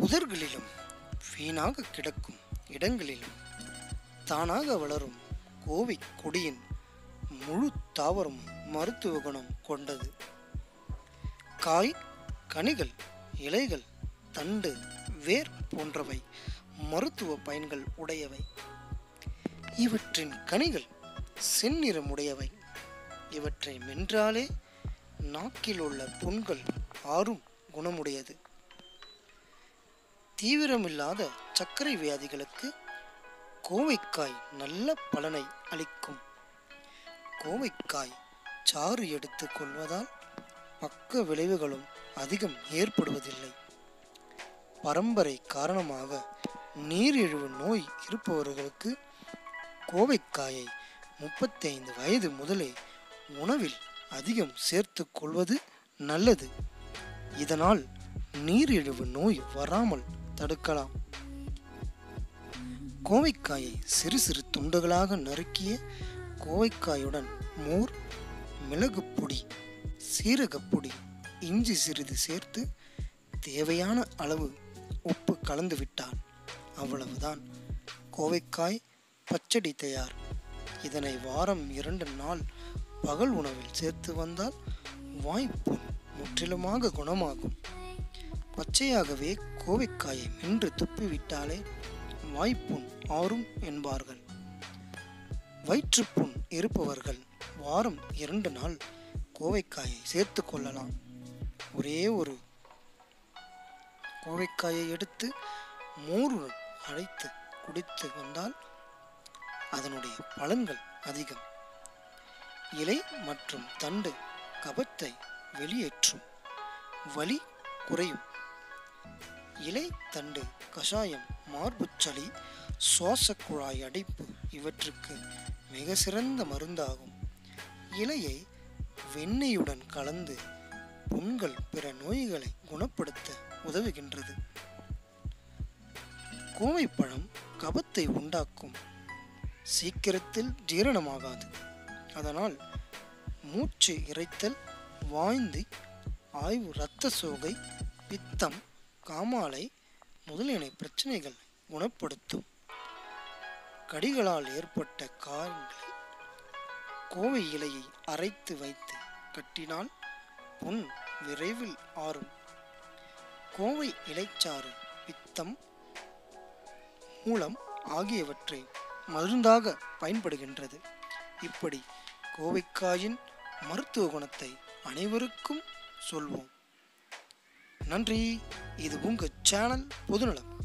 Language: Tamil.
புதர்களிலும் வீணாக கிடக்கும் இடங்களிலும் தானாக வளரும் கோவை கொடியின் முழு தாவரமும் மருத்துவ குணம் கொண்டது காய் கனிகள் இலைகள் தண்டு வேர் போன்றவை மருத்துவ பயன்கள் உடையவை இவற்றின் கனிகள் செந்நிறமுடையவை இவற்றை மென்றாலே நாக்கில் உள்ள புண்கள் ஆறும் குணமுடையது தீவிரமில்லாத சர்க்கரை வியாதிகளுக்கு கோவைக்காய் நல்ல பலனை அளிக்கும் கோவைக்காய் சாறு எடுத்துக் கொள்வதால் பக்க விளைவுகளும் அதிகம் ஏற்படுவதில்லை பரம்பரை காரணமாக நீரிழிவு நோய் இருப்பவர்களுக்கு கோவைக்காயை முப்பத்தைந்து வயது முதலே உணவில் அதிகம் சேர்த்துக் கொள்வது நல்லது இதனால் நீரிழிவு நோய் வராமல் தடுக்கலாம் கோவைக்காயை சிறு சிறு துண்டுகளாக நறுக்கிய கோவைக்காயுடன் மோர் மிளகுப் பொடி சீரகப் பொடி இஞ்சி சிறிது சேர்த்து தேவையான அளவு உப்பு கலந்து விட்டால் அவ்வளவுதான் கோவைக்காய் பச்சடி தயார் இதனை வாரம் இரண்டு நாள் பகல் உணவில் சேர்த்து வந்தால் வாய்ப்புண் முற்றிலுமாக குணமாகும் பச்சையாகவே கோவைக்காயை மென்று துப்பிவிட்டாலே வாய்ப்புண் ஆறும் என்பார்கள் வயிற்றுப்புண் இருப்பவர்கள் வாரம் இரண்டு நாள் கோவைக்காயை சேர்த்து கொள்ளலாம் ஒரே ஒரு கோவைக்காயை எடுத்து மோருடன் அழைத்து குடித்து வந்தால் அதனுடைய பலன்கள் அதிகம் இலை மற்றும் தண்டு கபத்தை வெளியேற்றும் வலி குறையும் இலை தண்டு கஷாயம் மார்புச்சளி சுவாச குழாய் அடைப்பு இவற்றுக்கு மிக சிறந்த மருந்தாகும் இலையை வெண்ணெயுடன் கலந்து புண்கள் பிற நோய்களை குணப்படுத்த உதவுகின்றது கோவைப்பழம் கபத்தை உண்டாக்கும் சீக்கிரத்தில் ஜீரணமாகாது அதனால் மூச்சு இறைத்தல் வாய்ந்து ஆய்வு இரத்த சோகை பித்தம் காமாலை முதலியன பிரச்சனைகள் குணப்படுத்தும் கடிகளால் ஏற்பட்ட காயங்களை கோவை இலையை அரைத்து வைத்து கட்டினால் புண் விரைவில் ஆறும் கோவை இலைச்சாறு பித்தம் மூலம் ஆகியவற்றை மருந்தாக பயன்படுகின்றது இப்படி கோவைக்காயின் மருத்துவ குணத்தை அனைவருக்கும் சொல்வோம் நன்றி இது உங்கள் சேனல் பொதுநலம்